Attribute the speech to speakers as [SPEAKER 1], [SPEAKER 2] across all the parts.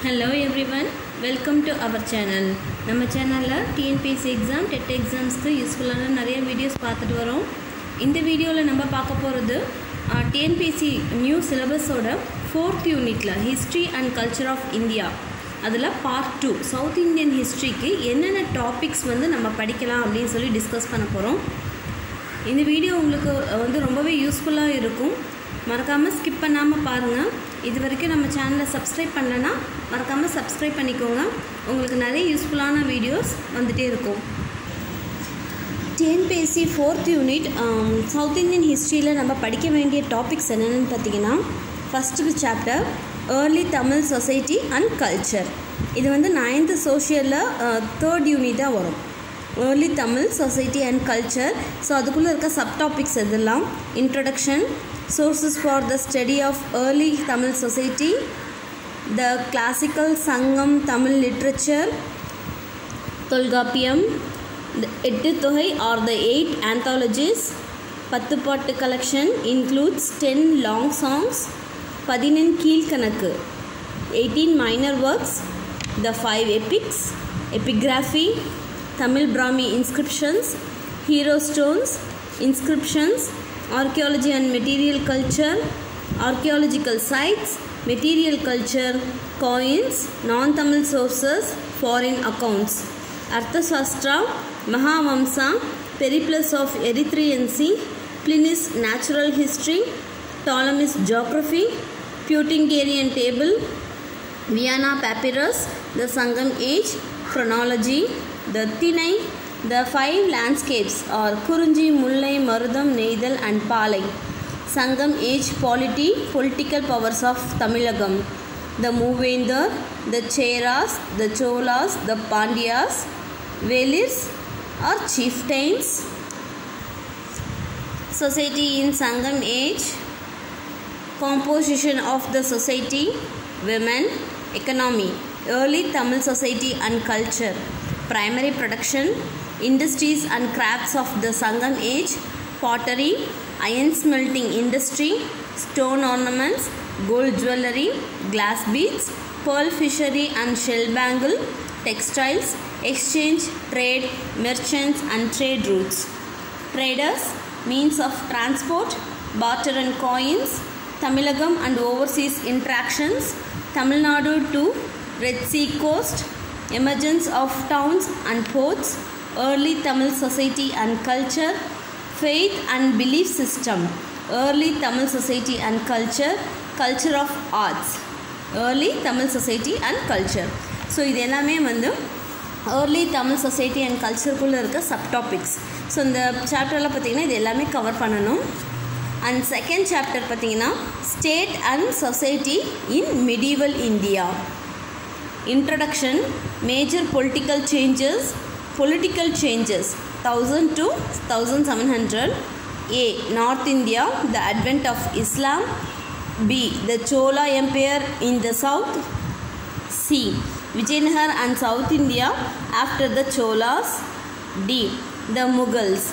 [SPEAKER 1] Hello everyone welcome to our channel நம்ம சேனலில் TNPSC exam dead எக்ஸாம்ஸ்க்கு யூஸ்ஃபுல்லான நிறைய வீடியோஸ் பார்த்துட்டு வரோம் இந்த வீடியோவில் நம்ம பார்க்க போகிறது டிஎன்பிஎஸ்சி நியூ சிலபஸோட ஃபோர்த் யூனிட்டில் history and culture of India அதில் பார்ட் டூ சவுத் இந்தியன் ஹிஸ்ட்ரிக்கு என்னென்ன டாபிக்ஸ் வந்து நம்ம படிக்கலாம் அப்படின்னு சொல்லி டிஸ்கஸ் பண்ண போகிறோம் இந்த வீடியோ உங்களுக்கு வந்து ரொம்பவே யூஸ்ஃபுல்லாக இருக்கும் மறக்காமல் ஸ்கிப் பண்ணாமல் பாருங்கள் இது வரைக்கும் நம்ம சேனலை சப்ஸ்கிரைப் பண்ணலன்னா மறக்காமல் சப்ஸ்கிரைப் பண்ணிக்கோங்க உங்களுக்கு நிறைய யூஸ்ஃபுல்லான வீடியோஸ் வந்துகிட்டே இருக்கும் TNPSC fourth unit south Indian ஹிஸ்ட்ரியில் நம்ம படிக்க வேண்டிய டாபிக்ஸ் என்னென்னு பார்த்தீங்கன்னா first chapter early Tamil society and culture இது வந்து நைன்த்து சோஷியலில் தேர்ட் யூனிட்டாக வரும் early Tamil society and culture so அதுக்குள்ளே இருக்க சப் டாபிக்ஸ் எதெல்லாம் introduction sources for the study of early Tamil society the classical Sangam Tamil literature Tolkappiyam த எட்டு தொகை R the eight anthologies Pathu Pattu collection includes ten long songs Pathinen Kilkanakku eighteen minor works the five epics epigraphy Tamil Brahmi inscriptions hero stones inscriptions archaeology and material culture, archaeological sites, material culture, coins, non-Tamil sources, foreign accounts. Arthashastra, Mahavamsa, Periplus of Erythraean Sea, Pliny's natural history, Ptolemy's geography, Peutingarian table, Vienna papyrus, the Sangam age, chronology, the Tinai, the five landscapes are Kurunji, Mullai, Marudam, Neidal and Palai. Sangam age polity, political powers of Tamilagam. The Movendar, the Cheras, the Cholas, the Pandyas, Velirs are chieftains. Society in Sangam age, composition of the society, women, economy, early Tamil society and culture, primary production, industries and crafts of the Sangam age, pottery, iron smelting industry, stone ornaments, gold jewelry, glass beads, pearl fishery and shell bangle, textiles, exchange, trade, merchants and trade routes. Traders, means of transport, barter and coins, Tamilagam and overseas interactions, Tamil Nadu to Red Sea coast, emergence of towns and ports, early Tamil society and culture, faith and belief system, early Tamil society and culture, culture of arts, early Tamil society and culture. So இது எல்லாமே வந்து early Tamil society and கல்ச்சருக்குள்ளே இருக்க sub topics so இந்த சாப்டரில் பார்த்திங்கன்னா இது எல்லாமே கவர் பண்ணணும் அண்ட் செகண்ட் சாப்டர் பார்த்திங்கன்னா state and society in medieval India introduction major political changes political changes 1000 to 1700 a north india the advent of islam b the chola empire in the south c vijayanagar and south india after the cholas d the mughals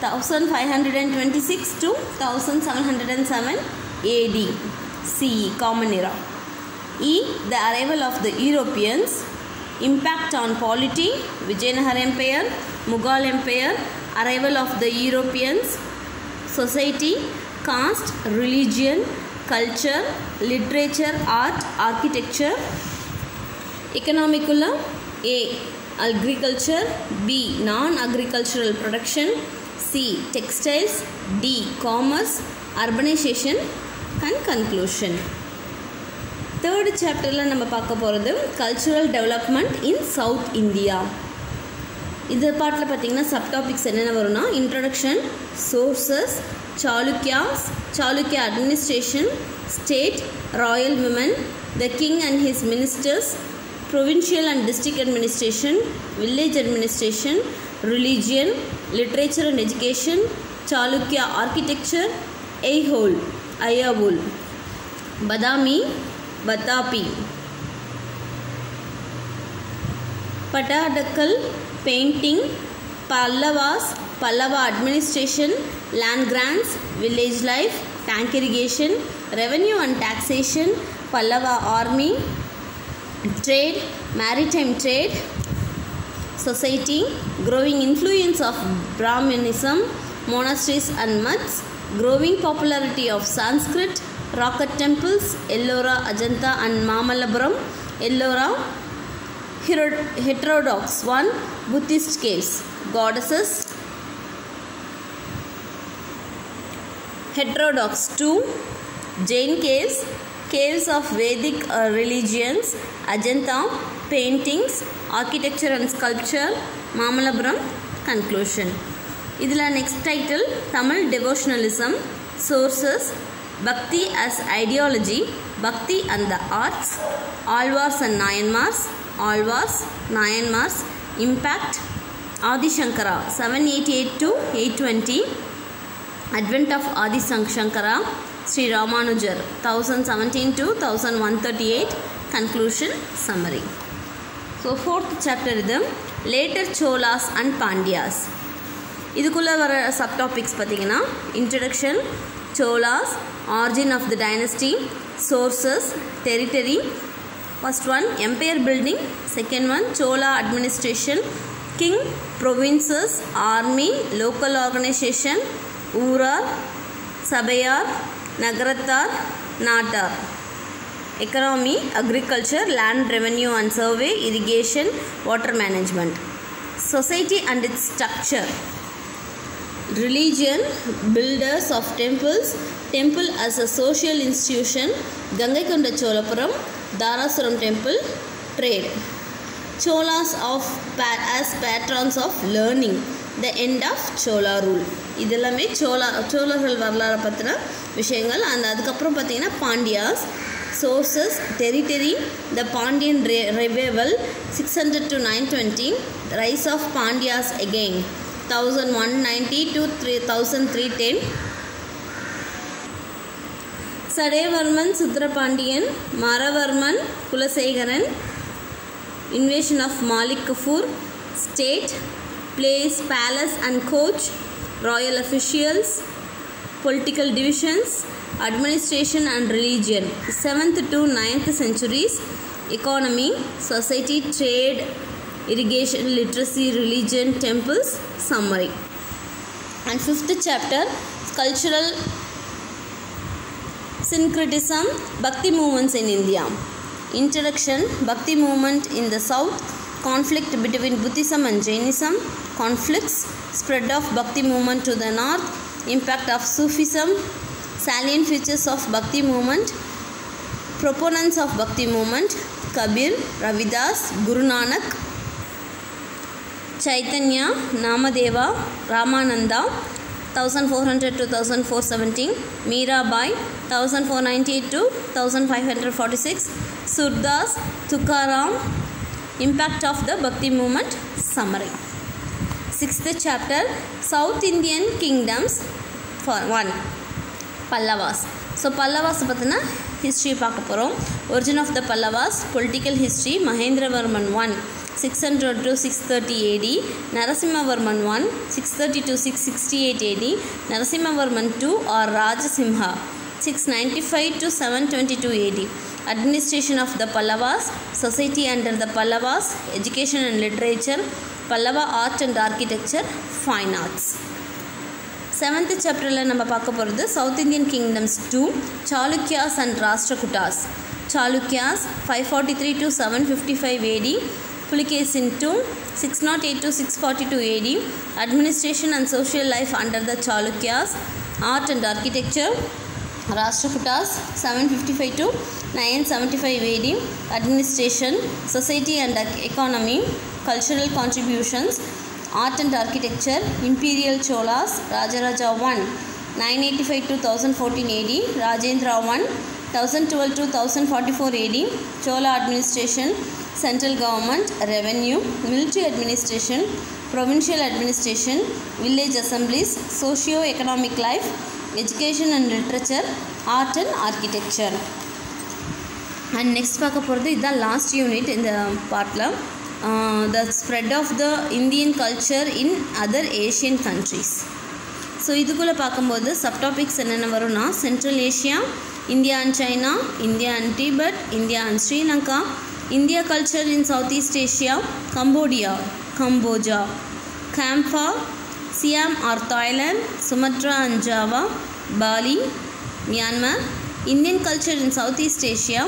[SPEAKER 1] 1526 to 1707 ad c common era E. The arrival of the Europeans, impact on polity, Vijayanagar Empire, Mughal Empire, arrival of the Europeans, society, caste, religion, culture, literature, art, architecture. Economicula A. Agriculture B. Non-agricultural production C. Textiles D. Commerce, urbanization and conclusion. Third சாப்டரில் நம்ம பார்க்க போகிறது cultural development in south India இது பாட்டில் பார்த்தீங்கன்னா subtopics என்னென்ன வரும்னா introduction sources Chalukyas Chalukya administration state royal women the king and his ministers provincial and district administration village administration religion literature and education Chalukya architecture Aihole Aihole Badami Vatapi Pattadakal painting Pallavas Pallava administration land grants village life tank irrigation revenue and taxation Pallava army trade maritime trade society growing influence of brahmanism monasteries and mutts growing popularity of sanskrit rocket temples ellora ajanta and mamallapuram ellora Hero- heterodox one buddhist caves goddesses heterodox 2 jain caves caves of vedic uh, religions ajanta paintings architecture and sculpture mamalapuram conclusion இதில் next title Tamil devotionalism sources Bhakti as ideology Bhakti and the arts Alvars and Nayanmars Alvars Nayanmars impact Adi Shankara seven eighty eight to eight twenty Advent of Adi Shankara, Sri Ramanujar, 1017 to 1138, conclusion summary. So, fourth chapter இது later Cholas and Pandyas. இதுக்குள்ளே வர subtopics பார்த்தீங்கன்னா introduction Cholas origin of the dynasty sources territory first one empire building second one Chola administration king provinces army local organisation Urar Sabhaiyar Nagarathar Nattar economy agriculture land revenue and survey irrigation water management society and its structure religion builders of temples temple as a social institution gangai cholapuram darasuram temple trade cholas of pa- as patrons of learning the end of chola rule இதெல்லாமே சோலா சோழர்கள் வரலாறை பற்றின விஷயங்கள் அந்த அதுக்கப்புறம் பார்த்தீங்கன்னா Pandyas sources territory the Pandyan revival six hundred to nine twenty rise of Pandyas again 1190 to 3310 Sadayavarman Sundarapandian Maravarman Kulasekaran invasion of Malik Kafur state place palace and coach royal officials political divisions administration and religion 7th to 9th centuries economy society trade irrigation literacy religion temples summary and fifth chapter cultural syncretism bhakti movements in india introduction bhakti movement in the south conflict between buddhism and jainism conflicts spread of bhakti movement to the north impact of sufism salient features of bhakti movement proponents of bhakti movement kabir ravidas guru nanak Chaitanya, Namadeva, Ramananda, 1400 to 1417, Mirabai, 1498 to 1546, Surdas, Tukaram, Impact of the Bhakti Movement, Summary. Sixth chapter, South Indian Kingdoms, for one, Pallavas. So Pallavas பார்த்தீங்கன்னா history பார்க்க போகிறோம் origin of the Pallavas political history Mahendravarman one six hundred to six thirty AD Narasimhavarman one six thirty to six sixty eight AD Narasimhavarman two or Rajasimha six ninety five to seven twenty two AD administration of the Pallavas society under the Pallavas education and literature Pallava art and architecture fine arts seventh சாப்டரில் நம்ம பார்க்க போகிறது south Indian kingdoms two Chalukyas and Rashtrakutas Chalukyas five forty three to seven fifty five AD Pulakeshin two six nought eight to six forty two AD administration and social life under the Chalukyas art and architecture Rashtrakutas seven fifty five to nine seventy five AD administration society and economy cultural contributions art and architecture imperial cholas rajaraja 1 985 to 1014 ad rajendra 1 1012 to 1044 ad chola administration central government revenue military administration provincial administration village assemblies socio economic life education and literature art and architecture and next பார்க்க போகிறது இதுதான் last unit இந்த பார்ட்டில் the spread of the Indian culture in other Asian countries so இதுக்குள்ளே பார்க்கும்போது subtopics என்னென்ன வரும்னா central Asia India and China India and Tibet India and Sri Lanka India culture in south east Asia Cambodia Kamboja கேம்பா Siam or Thailand Sumatra and Java Bali Myanmar Indian culture in south east Asia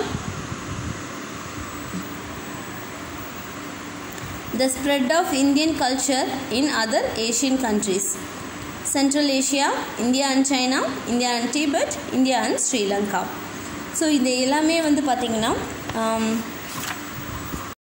[SPEAKER 1] the spread of Indian culture in other Asian countries. Central Asia, India and China, India and Tibet, India and Sri Lanka. So இது எல்லாமே வந்து பார்த்திங்கன்னா